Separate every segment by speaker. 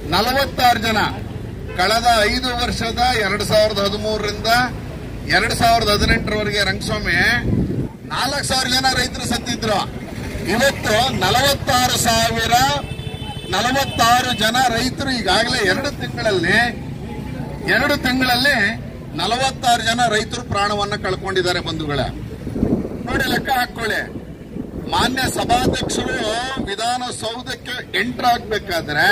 Speaker 1: ನಲವತ್ತಾರು ಜನ ಕಳೆದ ಐದು ವರ್ಷದ ಎರಡ್ ಸಾವಿರದ ಹದಿಮೂರರಿಂದ ಎರಡ್ ಸಾವಿರದ ಹದಿನೆಂಟರವರೆಗೆ ರಂಗಸ್ವಾಮಿ ನಾಲ್ಕು ಸಾವಿರ ಜನ ರೈತರು ಸತ್ತಿದ್ರು ಇವತ್ತು ನಲವತ್ತಾರು ಸಾವಿರ ನಲವತ್ತಾರು ಜನ ರೈತರು ಈಗಾಗಲೇ ಎರಡು ತಿಂಗಳಲ್ಲಿ ಎರಡು ತಿಂಗಳಲ್ಲಿ ನಲವತ್ತಾರು ಜನ ರೈತರು ಪ್ರಾಣವನ್ನ ಕಳ್ಕೊಂಡಿದ್ದಾರೆ ಬಂಧುಗಳೇ ನೋಡಿ ಲೆಕ್ಕ ಹಾಕೊಳ್ಳಿ ಮಾನ್ಯ ಸಭಾಧ್ಯಕ್ಷರು ವಿಧಾನಸೌಧಕ್ಕೆ ಎಂಟರ್ ಆಗ್ಬೇಕಾದ್ರೆ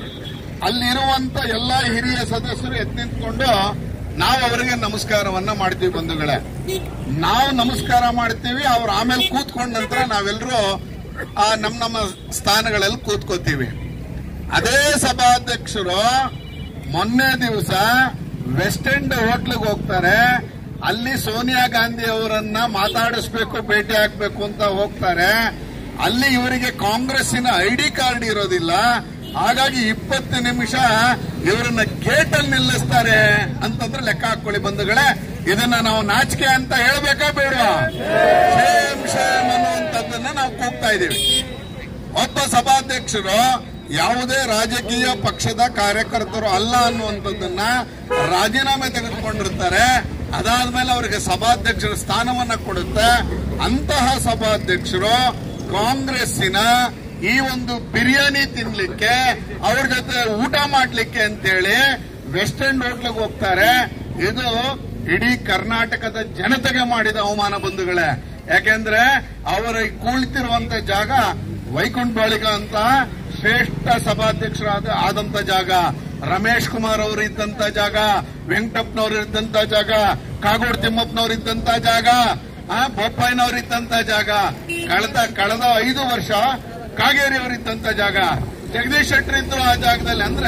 Speaker 1: ಅಲ್ಲಿರುವಂತ ಎಲ್ಲಾ ಹಿರಿಯ ಸದಸ್ಯರು ಎದ್ದು ನಿಂತ್ಕೊಂಡು ನಾವು ಅವರಿಗೆ ನಮಸ್ಕಾರವನ್ನ ಮಾಡ್ತೀವಿ ಬಂಧುಗಳೇ ನಾವು ನಮಸ್ಕಾರ ಮಾಡ್ತೀವಿ ಅವ್ರು ಆಮೇಲೆ ಕೂತ್ಕೊಂಡ ನಂತರ ನಾವೆಲ್ಲರೂ ಆ ನಮ್ಮ ನಮ್ಮ ಸ್ಥಾನಗಳಲ್ಲಿ ಕೂತ್ಕೋತೀವಿ ಅದೇ ಸಭಾಧ್ಯಕ್ಷರು ಮೊನ್ನೆ ದಿವಸ ವೆಸ್ಟ್ ಎಂಡ್ ಹೋಟ್ಲಿಗೆ ಹೋಗ್ತಾರೆ ಅಲ್ಲಿ ಸೋನಿಯಾ ಗಾಂಧಿ ಅವರನ್ನ ಮಾತಾಡಿಸ್ಬೇಕು ಭೇಟಿ ಆಗ್ಬೇಕು ಅಂತ ಹೋಗ್ತಾರೆ ಅಲ್ಲಿ ಇವರಿಗೆ ಕಾಂಗ್ರೆಸ್ಸಿನ ಐಡಿ ಕಾರ್ಡ್ ಇರೋದಿಲ್ಲ ಹಾಗಾಗಿ ಇಪ್ಪತ್ತು ನಿಮಿಷ ಇವರನ್ನ ಗೇಟ್ ಅಲ್ಲಿ ನಿಲ್ಲಿಸ್ತಾರೆ ಅಂತಂದ್ರೆ ಲೆಕ್ಕ ಹಾಕೊಳ್ಳಿ ಬಂಧುಗಳೇ ಇದನ್ನ ನಾವು ನಾಚಿಕೆ ಅಂತ ಹೇಳ್ಬೇಕಾ ಬೇಡವಾ ಶೇಮ್ ಶೇಮ್ ಅನ್ನುವಂಥದ್ದನ್ನ ನಾವು ಕೂಗ್ತಾ ಇದೀವಿ ಒಬ್ಬ ಸಭಾಧ್ಯಕ್ಷರು ಯಾವುದೇ ರಾಜಕೀಯ ಪಕ್ಷದ ಕಾರ್ಯಕರ್ತರು ಅಲ್ಲ ಅನ್ನುವಂಥದ್ದನ್ನ ರಾಜೀನಾಮೆ ತೆಗೆದುಕೊಂಡಿರ್ತಾರೆ ಅದಾದ್ಮೇಲೆ ಅವರಿಗೆ ಸಭಾಧ್ಯಕ್ಷರ ಸ್ಥಾನವನ್ನ ಕೊಡುತ್ತೆ ಅಂತಹ ಸಭಾಧ್ಯಕ್ಷರು ಕಾಂಗ್ರೆಸ್ಸಿನ ಈ ಒಂದು ಬಿರಿಯಾನಿ ತಿನ್ಲಿಕ್ಕೆ ಅವ್ರ ಜೊತೆ ಊಟ ಮಾಡ್ಲಿಕ್ಕೆ ಅಂತೇಳಿ ವೆಸ್ಟ್ ಎಂಡ್ ಹೋಟ್ಲಿಗೆ ಹೋಗ್ತಾರೆ ಇದು ಇಡೀ ಕರ್ನಾಟಕದ ಜನತೆಗೆ ಮಾಡಿದ ಅವಮಾನ ಬಂಧುಗಳೇ ಯಾಕೆಂದ್ರೆ ಅವರ ಕುಳಿತಿರುವಂತ ಜಾಗ ವೈಕುಂಠ ಬಾಳಿಗ ಅಂತ ಶ್ರೇಷ್ಠ ಸಭಾಧ್ಯಕ್ಷರಾದ ಆದಂತ ಜಾಗ ರಮೇಶ್ ಕುಮಾರ್ ಅವರು ಇದ್ದಂತ ಜಾಗ ವೆಂಕಟಪ್ಪನವರು ಇದ್ದಂತ ಜಾಗ ಕಾಗೋಡು ತಿಮ್ಮಪ್ಪನವರು ಇದ್ದಂತ ಜಾಗ ಆ ಬೊಪ್ಪಾಯಿನವರು ಇದ್ದಂತ ಜಾಗ ಕಳೆದ ಕಳೆದ ಐದು ವರ್ಷ ಕಾಗೇರಿ ಅವರು ಇದ್ದಂತ ಜಾಗ ಜಗದೀಶ್ ಶೆಟ್ಟರ್ ಇದ್ರು ಆ ಜಾಗದಲ್ಲಿ ಅಂದ್ರೆ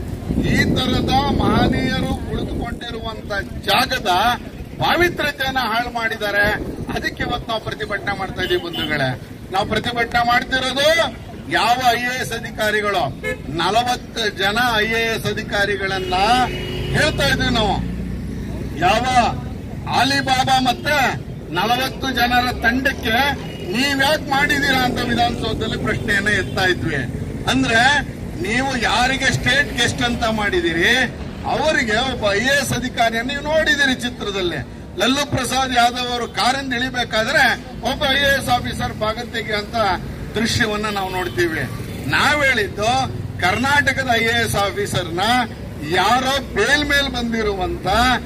Speaker 1: ಈ ತರದ ಮಹನೀಯರು ಕುಳಿತುಕೊಂಡಿರುವಂತ ಜಾಗದ ಪಾವಿತ್ರ್ಯತೆಯನ್ನ ಹಾಳು ಮಾಡಿದ್ದಾರೆ ಅದಕ್ಕೆ ಇವತ್ತು ನಾವು ಪ್ರತಿಭಟನೆ ಮಾಡ್ತಾ ಇದೀವಿ ಬಂಧುಗಳೇ ನಾವು ಪ್ರತಿಭಟನೆ ಮಾಡ್ತಿರೋದು ಯಾವ ಐ ಎ ಎಸ್ ಅಧಿಕಾರಿಗಳು ನಲವತ್ತು ಜನ ಐ ಎ ಎಸ್ ಅಧಿಕಾರಿಗಳನ್ನ ಹೇಳ್ತಾ ಇದೀವಿ ನಾವು ಯಾವ ಅಲಿಬಾಬಾ ಮತ್ತೆ ನಲವತ್ತು ಜನರ ತಂಡಕ್ಕೆ ನೀವ್ಯಾಕೆ ಮಾಡಿದೀರಾ ಅಂತ ವಿಧಾನಸೌಧದಲ್ಲಿ ಪ್ರಶ್ನೆಯನ್ನ ಎತ್ತಾ ಇದ್ವಿ ಅಂದ್ರೆ ನೀವು ಯಾರಿಗೆ ಸ್ಟೇಟ್ ಗೆಸ್ಟ್ ಅಂತ ಮಾಡಿದಿರಿ ಅವರಿಗೆ ಒಬ್ಬ ಐ ಎ ಎಸ್ ಅಧಿಕಾರಿಯನ್ನು ನೀವು ನೋಡಿದಿರಿ ಚಿತ್ರದಲ್ಲಿ ಲಲ್ಲು ಪ್ರಸಾದ್ ಯಾದವ್ ಅವರು ಕಾರಿಂದ ಇಳಿಬೇಕಾದ್ರೆ ಒಬ್ಬ ಐ ಎ ಎಸ್ ಆಫೀಸರ್ ಭಾಗತೆಗೆ ಅಂತ ದೃಶ್ಯವನ್ನ ನಾವು ನೋಡ್ತೀವಿ ನಾವ್ ಹೇಳಿದ್ದು ಕರ್ನಾಟಕದ ಐ ಎ ಎಸ್ ಆಫೀಸರ್ನ ಯಾರೋ ಬೇಲ್ ಮೇಲ್ ಬಂದಿರುವಂತ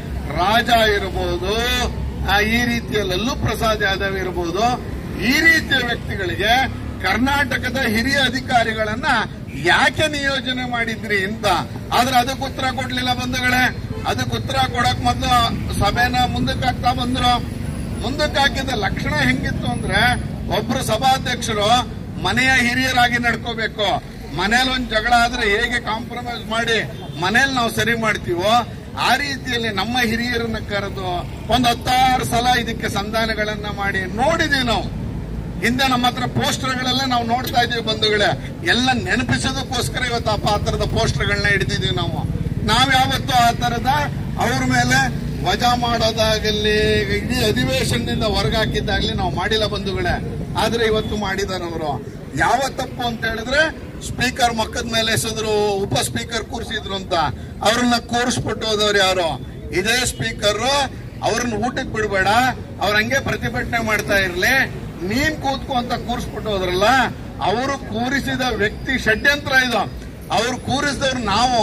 Speaker 1: ರಾಜ ಇರಬಹುದು ಆ, ಈ ರೀತಿಯ ಲಲ್ಲು ಪ್ರಸಾದ್ ಯಾದವ್ ಇರಬಹುದು ಈ ರೀತಿಯ ವ್ಯಕ್ತಿಗಳಿಗೆ ಕರ್ನಾಟಕದ ಹಿರಿಯ ಅಧಿಕಾರಿಗಳನ್ನ ಯಾಕೆ ನಿಯೋಜನೆ ಮಾಡಿದ್ರಿ ಅಂತ ಆದ್ರೆ ಅದಕ್ಕೆ ಉತ್ತರ ಕೊಡ್ಲಿಲ್ಲ ಬಂಧುಗಳೇ ಅದಕ್ಕೆ ಉತ್ತರ ಕೊಡಕ್ ಮೊದಲು ಸಭೆನ ಮುಂದಕ್ಕೆ ಹಾಕ್ತಾ ಬಂದ್ರು ಮುಂದಕ್ಕೆ ಹಾಕಿದ ಲಕ್ಷಣ ಹೆಂಗಿತ್ತು ಅಂದ್ರೆ ಒಬ್ರು ಸಭಾಧ್ಯಕ್ಷರು ಮನೆಯ ಹಿರಿಯರಾಗಿ ನಡ್ಕೋಬೇಕು ಮನೇಲಿ ಒಂದ್ ಜಗಳ ಆದ್ರೆ ಹೇಗೆ ಕಾಂಪ್ರಮೈಸ್ ಮಾಡಿ ಮನೇಲಿ ನಾವು ಸರಿ ಮಾಡ್ತೀವೋ ಆ ರೀತಿಯಲ್ಲಿ ನಮ್ಮ ಹಿರಿಯರನ್ನ ಕರೆದು ಒಂದ್ ಹತ್ತಾರು ಸಲ ಇದಕ್ಕೆ ಸಂಧಾನಗಳನ್ನ ಮಾಡಿ ನೋಡಿದೀವಿ ನಾವು ಹಿಂದೆ ನಮ್ಮ ಹತ್ರ ಪೋಸ್ಟರ್ಗಳೆಲ್ಲ ನಾವು ನೋಡ್ತಾ ಇದೀವಿ ಬಂಧುಗಳೇ ಎಲ್ಲ ನೆನಪಿಸೋದಕ್ಕೋಸ್ಕರ ಇವತ್ತು ಆ ಪಾತ್ರದ ಪೋಸ್ಟರ್ಗಳನ್ನ ಹಿಡಿದಿದೀವಿ ನಾವು ನಾವ್ ಯಾವತ್ತೂ ಆ ತರದ ಅವ್ರ ಮೇಲೆ ವಜಾ ಮಾಡೋದಾಗಲಿ ಇಡೀ ಅಧಿವೇಶನದಿಂದ ಹೊರಗಾಕಿದ್ದಾಗ್ಲಿ ನಾವು ಮಾಡಿಲ್ಲ ಬಂಧುಗಳೇ ಆದ್ರೆ ಇವತ್ತು ಮಾಡಿದಾರೆ ಅವರು ಯಾವ ತಪ್ಪು ಅಂತ ಹೇಳಿದ್ರೆ ಸ್ಪೀಕರ್ ಮಕ್ಕದ ಮೇಲೆ ಎಸೆದ್ರು ಉಪ ಸ್ಪೀಕರ್ ಕೂರಿಸಿದ್ರು ಅಂತ ಅವ್ರನ್ನ ಕೂರಿಸ್ಬಿಟ್ಟು ಹೋದವ್ರು ಯಾರು ಇದೇ ಸ್ಪೀಕರ್ ಅವ್ರನ್ನ ಊಟಕ್ಕೆ ಬಿಡಬೇಡ ಅವ್ರ ಹಂಗೆ ಪ್ರತಿಭಟನೆ ಮಾಡ್ತಾ ಇರ್ಲಿ ನೀನ್ ಕೂತ್ಕೋ ಅಂತ ಕೂರಿಸ್ಬಿಟ್ಟು ಹೋದ್ರಲ್ಲ ಅವರು ಕೂರಿಸಿದ ವ್ಯಕ್ತಿ ಷಡ್ಯಂತ್ರ ಇದು ಅವ್ರು ಕೂರಿಸಿದವ್ರು ನಾವು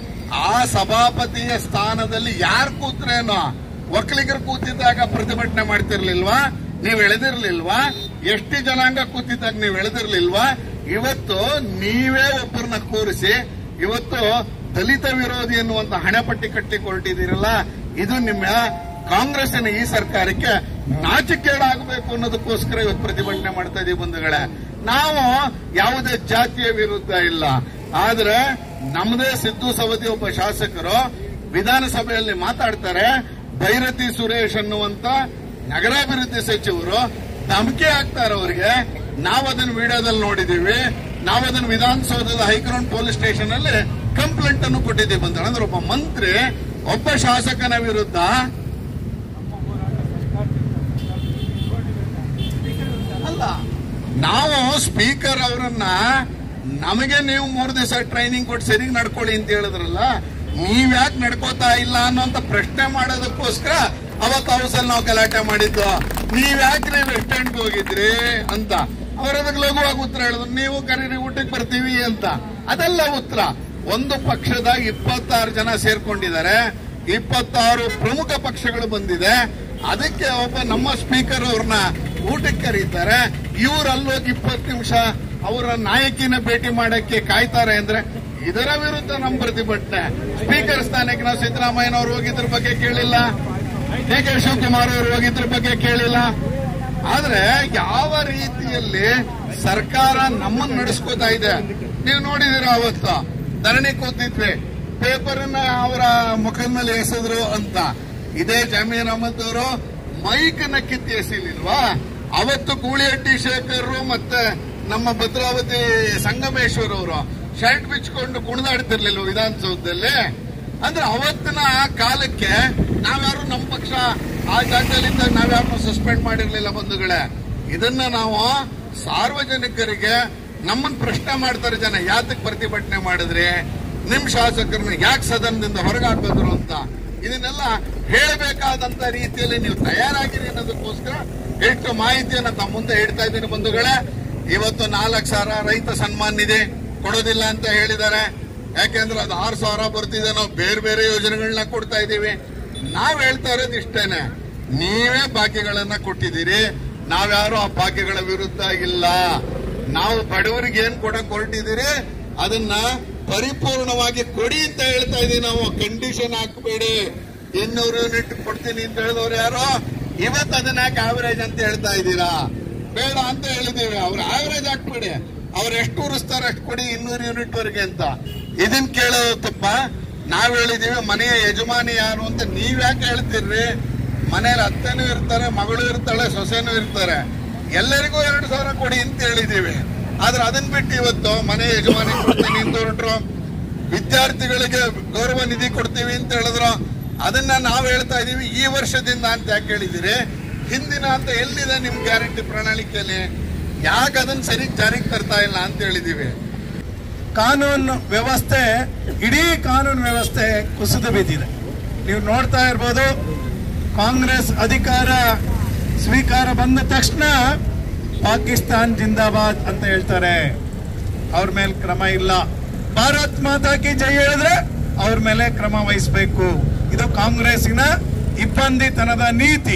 Speaker 1: ಆ ಸಭಾಪತಿಯ ಸ್ಥಾನದಲ್ಲಿ ಯಾರು ಕೂತ್ರೇನೋ ಒಕ್ಕಲಿಗರು ಕೂತಿದ್ದಾಗ ಪ್ರತಿಭಟನೆ ಮಾಡ್ತಿರ್ಲಿಲ್ವಾ ನೀವ್ ಎಳೆದಿರ್ಲಿಲ್ವಾ ಎಷ್ಟಿ ಜನಾಂಗ ಕೂತಿದ್ದಾಗ ನೀವ್ ಎಳೆದಿರ್ಲಿಲ್ವಾ ಇವತ್ತು ನೀವೇ ಒಬ್ಬರನ್ನ ಕೂರಿಸಿ ಇವತ್ತು ದಲಿತ ವಿರೋಧಿ ಎನ್ನುವಂತ ಹಣೆಪಟ್ಟಿ ಕಟ್ಟಿ ಹೊರಟಿದ್ದೀರಲ್ಲ ಇದು ನಿಮ್ಮ ಕಾಂಗ್ರೆಸ್ಸಿನ ಈ ಸರ್ಕಾರಕ್ಕೆ ನಾಚಿಕೆಡಾಗಬೇಕು ಅನ್ನೋದಕ್ಕೋಸ್ಕರ ಇವತ್ತು ಪ್ರತಿಭಟನೆ ಮಾಡ್ತಾ ಇದೀವಿ ಬಂಧುಗಳೇ ನಾವು ಯಾವುದೇ ಜಾತಿಯ ವಿರುದ್ಧ ಇಲ್ಲ ಆದ್ರೆ ನಮ್ಮದೇ ಸಿದ್ದು ಸವದಿ ಒಬ್ಬ ಶಾಸಕರು ವಿಧಾನಸಭೆಯಲ್ಲಿ ಮಾತಾಡ್ತಾರೆ ಭೈರತಿ ಸುರೇಶ್ ಅನ್ನುವಂತ ನಗರಾಭಿವೃದ್ಧಿ ಸಚಿವರು ಧಮಕಿ ಹಾಕ್ತಾರೆ ಅವರಿಗೆ ನಾವು ಅದನ್ನ ವಿಡಿಯೋದಲ್ಲಿ ನೋಡಿದೀವಿ ನಾವು ಅದನ್ನ ವಿಧಾನಸೌಧದ ಹೈಗ್ರೌಂಡ್ ಪೊಲೀಸ್ ಸ್ಟೇಷನ್ ಅಲ್ಲಿ ಕಂಪ್ಲೇಂಟ್ ಅನ್ನು ಕೊಟ್ಟಿದ್ದೀವಿ ಬಂದ ಅಂದ್ರೆ ಒಬ್ಬ ಮಂತ್ರಿ ಒಬ್ಬ ಶಾಸಕನ ವಿರುದ್ಧ ಅಲ್ಲ ನಾವು ಸ್ಪೀಕರ್ ಅವರನ್ನ ನಮಗೆ ನೀವು ಮೂರು ದಿವಸ ಟ್ರೈನಿಂಗ್ ಕೊಟ್ಟು ಸರಿಗೆ ನಡ್ಕೊಳ್ಳಿ ಅಂತ ಹೇಳಿದ್ರಲ್ಲ ನೀವ್ ಯಾಕೆ ನಡ್ಕೋತಾ ಇಲ್ಲ ಅನ್ನೋಂತ ಪ್ರಶ್ನೆ ಮಾಡೋದಕ್ಕೋಸ್ಕರ ಅವತ್ತು ಹೌಸಲ್ಲಿ ನಾವು ಗಲಾಟೆ ಮಾಡಿದ್ದು ನೀವ್ ಯಾಕ್ರಿ ವೆಸ್ಟ್ ಎಂಡ್ ಹೋಗಿದ್ರಿ ಅಂತ ಅವ್ರ ಅದಕ್ಕೆ ಲಘುವಾಗಿ ಉತ್ತರ ಹೇಳಿದ್ರು ನೀವು ಕರೀರಿ ಊಟಕ್ಕೆ ಬರ್ತೀವಿ ಅಂತ ಅದೆಲ್ಲ ಉತ್ತರ ಒಂದು ಪಕ್ಷದ ಇಪ್ಪತ್ತಾರು ಜನ ಸೇರ್ಕೊಂಡಿದ್ದಾರೆ ಇಪ್ಪತ್ತಾರು ಪ್ರಮುಖ ಪಕ್ಷಗಳು ಬಂದಿದೆ ಅದಕ್ಕೆ ಒಬ್ಬ ನಮ್ಮ ಸ್ಪೀಕರ್ ಅವ್ರನ್ನ ಊಟಕ್ಕೆ ಕರೀತಾರೆ ಇವ್ರು ಅಲ್ಲೋಗಿ ಇಪ್ಪತ್ತು ನಿಮಿಷ ಅವರ ನಾಯಕಿನ ಭೇಟಿ ಮಾಡಕ್ಕೆ ಕಾಯ್ತಾರೆ ಅಂದ್ರೆ ಇದರ ವಿರುದ್ಧ ನಮ್ಮ ಪ್ರತಿಭಟನೆ ಸ್ಪೀಕರ್ ಸ್ಥಾನಕ್ಕೆ ನಾವು ಸಿದ್ದರಾಮಯ್ಯನವರು ಹೋಗಿದ್ರ ಬಗ್ಗೆ ಕೇಳಿಲ್ಲ ಡಿ ಕೆ ಶಿವಕುಮಾರ್ ಅವರು ಹೋಗಿದ್ರ ಬಗ್ಗೆ ಕೇಳಿಲ್ಲ ಆದ್ರೆ ಯಾವ ರೀತಿಯಲ್ಲಿ ಸರ್ಕಾರ ನಮ್ಮನ್ನು ನಡೆಸ್ಕೋತಾ ಇದೆ ನೀವು ನೋಡಿದಿರ ಅವತ್ತು ಧರಣಿ ಕೂತಿದ್ವಿ ಪೇಪರ್ನ ಅವರ ಮುಖದ ಮೇಲೆ ಎಸೆದ್ರು ಅಂತ ಇದೇ ಜಮೀರ್ ಅಹಮದ್ ಅವರು ಮೈಕನ್ನ ಕಿತ್ತಿ ಎಸಿಲಿಲ್ವಾ ಅವತ್ತು ಗೂಳಿಹಟ್ಟಿ ಶೇಖರ್ ಮತ್ತೆ ನಮ್ಮ ಭದ್ರಾವತಿ ಸಂಗಮೇಶ್ವರ್ ಅವರು ಶರ್ಟ್ ಬಿಚ್ಕೊಂಡು ಕುಣಿದಾಡ್ತಿರ್ಲಿಲ್ವ ವಿಧಾನಸೌಧದಲ್ಲಿ ಅಂದ್ರೆ ಅವತ್ತಿನ ಕಾಲಕ್ಕೆ ನಾವ್ಯಾರು ನಮ್ಮ ಪಕ್ಷ ಆ ಜಾಗದಲ್ಲಿದ್ದಾಗ ನಾವ್ಯಾರು ಸಸ್ಪೆಂಡ್ ಮಾಡಿರ್ಲಿಲ್ಲ ಬಂಧುಗಳೇ ಇದನ್ನ ನಾವು ಸಾರ್ವಜನಿಕರಿಗೆ ನಮ್ಮನ್ನ ಪ್ರಶ್ನೆ ಮಾಡ್ತಾರೆ ಜನ ಯಾತಕ್ ಪ್ರತಿಭಟನೆ ಮಾಡಿದ್ರಿ ನಿಮ್ ಶಾಸಕರನ್ನ ಯಾಕೆ ಸದನದಿಂದ ಹೊರಗೆ ಹಾಕಿದ್ರು ಅಂತ ಇದನ್ನೆಲ್ಲ ಹೇಳಬೇಕಾದಂತ ರೀತಿಯಲ್ಲಿ ನೀವು ತಯಾರಾಗಿರಿ ಅನ್ನೋದಕ್ಕೋಸ್ಕರ ಎಷ್ಟು ಮಾಹಿತಿಯನ್ನ ತಮ್ಮ ಮುಂದೆ ಹೇಳ್ತಾ ಇದ್ದೀನಿ ಬಂಧುಗಳೇ ಇವತ್ತು ನಾಲ್ಕು ಸಾವಿರ ರೈತ ಸನ್ಮಾನ್ ನಿಧಿ ಕೊಡೋದಿಲ್ಲ ಅಂತ ಹೇಳಿದ್ದಾರೆ ಯಾಕೆಂದ್ರೆ ಅದು ಆರು ಸಾವಿರ ಬರ್ತಿದೆ ನಾವು ಬೇರೆ ಬೇರೆ ಯೋಜನೆಗಳನ್ನ ಕೊಡ್ತಾ ಇದೀವಿ ನಾವ್ ಹೇಳ್ತಾ ಇರೋದು ಇಷ್ಟೇನೆ ನೀವೇ ಭಾಗ್ಯಗಳನ್ನ ಕೊಟ್ಟಿದ್ದೀರಿ ನಾವ್ಯಾರು ಆ ಭಾಗ್ಯಗಳ ವಿರುದ್ಧ ಇಲ್ಲ ನಾವು ಬಡವರಿಗೆ ಏನ್ ಕೊಡಕ್ ಹೊರಟಿದ್ದೀರಿ ಅದನ್ನ ಪರಿಪೂರ್ಣವಾಗಿ ಕೊಡಿ ಅಂತ ಹೇಳ್ತಾ ಇದೀವಿ ನಾವು ಕಂಡೀಷನ್ ಹಾಕಬೇಡಿ ಇನ್ನೂರು ಯೂನಿಟ್ ಕೊಡ್ತೀನಿ ಅಂತ ಹೇಳಿದವ್ರು ಯಾರೋ ಇವತ್ತು ಅದನ್ನ ಯಾಕೆ ಆವರೇಜ್ ಅಂತ ಹೇಳ್ತಾ ಇದ್ದೀರಾ ಬೇಡ ಅಂತ ಹೇಳಿದೀವಿ ಅವ್ರ ಆವರೇಜ್ ಹಾಕ್ಬೇಡಿ ಅವ್ರು ಎಷ್ಟು ಉರಿಸ್ತಾರೆ ಅಷ್ಟು ಕೊಡಿ ಇನ್ನೂರು ಯೂನಿಟ್ ವರೆಗೆ ಅಂತ ಇದನ್ ಕೇಳೋದು ತಪ್ಪ ನಾವ್ ಹೇಳಿದೀವಿ ಮನೆಯ ಯಜಮಾನಿ ಯಾರು ಅಂತ ನೀವ್ ಯಾಕೆ ಹೇಳ್ತೀರ್ರಿ ಮನೇಲಿ ಅತ್ತೆನೂ ಇರ್ತಾರೆ ಮಗಳು ಇರ್ತಾಳೆ ಸೊಸೆನೂ ಇರ್ತಾರೆ ಎಲ್ಲರಿಗೂ ಎರಡು ಸಾವಿರ ಕೊಡಿ ಅಂತ ಹೇಳಿದೀವಿ ಆದ್ರೆ ಅದನ್ನ ಬಿಟ್ಟು ಇವತ್ತು ಮನೆ ಯಜಮಾನಿ ಕೊಡ್ತೀನಿ ಅಂತ ಹೊರಟ್ರು ವಿದ್ಯಾರ್ಥಿಗಳಿಗೆ ಗೌರವ ನಿಧಿ ಕೊಡ್ತೀವಿ ಅಂತ ಹೇಳಿದ್ರು ಅದನ್ನ ನಾವು ಹೇಳ್ತಾ ಇದೀವಿ ಈ ವರ್ಷದಿಂದ ಅಂತ ಯಾಕೆ ಹೇಳಿದಿರಿ ಹಿಂದಿನ ಅಂತ ಎಲ್ಲಿದೆ ನಿಮ್ ಗ್ಯಾರಂಟಿ ಪ್ರಣಾಳಿಕೆಯಲ್ಲಿ ಯಾಕೆ ಅದನ್ನ ಸರಿ ಜಾರಿಗೆ ತರ್ತಾ ಇಲ್ಲ ಅಂತ ಹೇಳಿದೀವಿ
Speaker 2: ಕಾನೂನು ವ್ಯವಸ್ಥೆ ಇಡೀ ಕಾನೂನು ವ್ಯವಸ್ಥೆ ಕುಸಿದು ಬಿದ್ದಿದೆ ನೀವು ನೋಡ್ತಾ ಇರ್ಬೋದು ಕಾಂಗ್ರೆಸ್ ಅಧಿಕಾರ ಸ್ವೀಕಾರ ಬಂದ ತಕ್ಷಣ ಪಾಕಿಸ್ತಾನ್ ಜಿಂದಾಬಾದ್ ಅಂತ ಹೇಳ್ತಾರೆ ಅವ್ರ ಮೇಲೆ ಕ್ರಮ ಇಲ್ಲ ಭಾರತ್ ಮಾತಾ ಕಿ ಜೈ ಹೇಳಿದ್ರೆ ಅವ್ರ ಮೇಲೆ ಕ್ರಮ ವಹಿಸಬೇಕು ಇದು ಕಾಂಗ್ರೆಸ್ಸಿನ ಇಬ್ಬಂದಿತನದ ನೀತಿ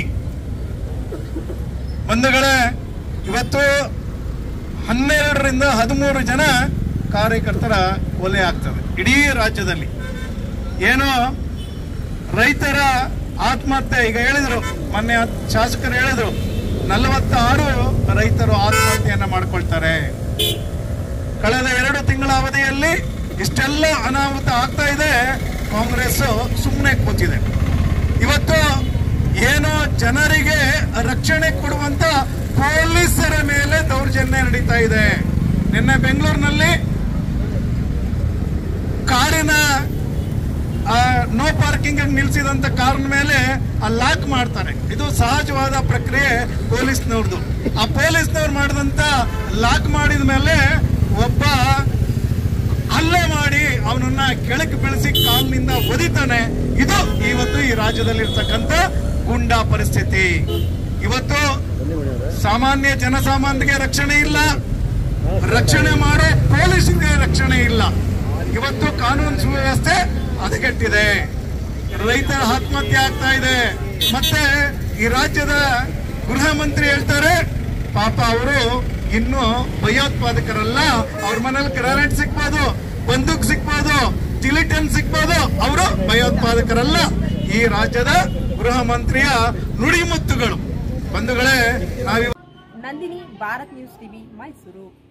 Speaker 2: ಬಂಧುಗಳೇ ಇವತ್ತು ಹನ್ನೆರಡರಿಂದ ಹದಿಮೂರು ಜನ ಕಾರ್ಯಕರ್ತರ ಕೊಲೆ ಆಗ್ತದೆ ಇಡೀ ರಾಜ್ಯದಲ್ಲಿ ಏನೋ ರೈತರ ಆತ್ಮಹತ್ಯೆ ಈಗ ಹೇಳಿದ್ರು ಮೊನ್ನೆ ಶಾಸಕರು ಹೇಳಿದ್ರು ನಲವತ್ತಾರು ರೈತರು ಆತ್ಮಹತ್ಯೆಯನ್ನ ಮಾಡ್ಕೊಳ್ತಾರೆ ಕಳೆದ ಎರಡು ತಿಂಗಳ ಅವಧಿಯಲ್ಲಿ ಇಷ್ಟೆಲ್ಲ ಅನಾಹುತ ಆಗ್ತಾ ಇದೆ ಕಾಂಗ್ರೆಸ್ ಸುಮ್ಮನೆ ಕೂತಿದೆ ಇವತ್ತು ಏನೋ ಜನರಿಗೆ ರಕ್ಷಣೆ ಕೊಡುವಂತ ಪೊಲೀಸರ ಮೇಲೆ ದೌರ್ಜನ್ಯ ನಡೀತಾ ಇದೆ ನಿನ್ನೆ ಬೆಂಗಳೂರಿನಲ್ಲಿ ಕಾರಿನ ನೋ ಪಾರ್ಕಿಂಗ್ ನಿಲ್ಸಿದಂತ ಕಾರಿನ ಮೇಲೆ ಆ ಲಾಕ್ ಮಾಡ್ತಾರೆ ಇದು ಸಹಜವಾದ ಪ್ರಕ್ರಿಯೆ ಪೊಲೀಸ್ನವ್ರದ್ದು ಆ ಪೊಲೀಸ್ನವ್ರು ಮಾಡಿದಂತ ಲಾಕ್ ಮಾಡಿದ ಮೇಲೆ ಒಬ್ಬ ಹಲ್ಲೆ ಮಾಡಿ ಅವನನ್ನ ಕೆಳಕ್ಕೆ ಬೀಳಿಸಿ ಕಾಲಿನಿಂದ ಒದಿತಾನೆ ಇದು ಇವತ್ತು ಈ ರಾಜ್ಯದಲ್ಲಿರ್ತಕ್ಕಂಥ ಗುಂಡಾ ಪರಿಸ್ಥಿತಿ ಇವತ್ತು ಸಾಮಾನ್ಯ ಜನಸಾಮಾನ್ಯರಿಗೆ ರಕ್ಷಣೆ ಇಲ್ಲ ರಕ್ಷಣೆ ಮಾಡೋ ಪೊಲೀಸರಿಗೆ ರಕ್ಷಣೆ ಇಲ್ಲ ಇವತ್ತು ಕಾನೂನು ಸುವ್ಯವಸ್ಥೆ ಹದಗೆಟ್ಟಿದೆ ರೈತರ ಆತ್ಮಹತ್ಯೆ ಆಗ್ತಾ ಇದೆ ಮತ್ತೆ ಈ ರಾಜ್ಯದ ಗೃಹ ಮಂತ್ರಿ ಹೇಳ್ತಾರೆ ಪಾಪ ಅವರು ಇನ್ನು ಭಯೋತ್ಪಾದಕರಲ್ಲ ಅವ್ರ ಮನೇಲಿ ಗ್ರಾನೇಟ್ ಸಿಗ್ಬೋದು ಬಂದೂಕ್ ಸಿಗ್ಬೋದು ಜಿಲಿಟನ್ ಸಿಗ್ಬೋದು ಅವರು ಭಯೋತ್ಪಾದಕರಲ್ಲ ಈ ರಾಜ್ಯದ ಗೃಹ ಮಂತ್ರಿಯ ನುಡಿಮುತ್ತುಗಳು ಬಂಧುಗಳೇ ನಾವಿವ
Speaker 3: ನಂದಿನಿ ಭಾರತ್ ನ್ಯೂಸ್ ಟಿವಿ ಮೈಸೂರು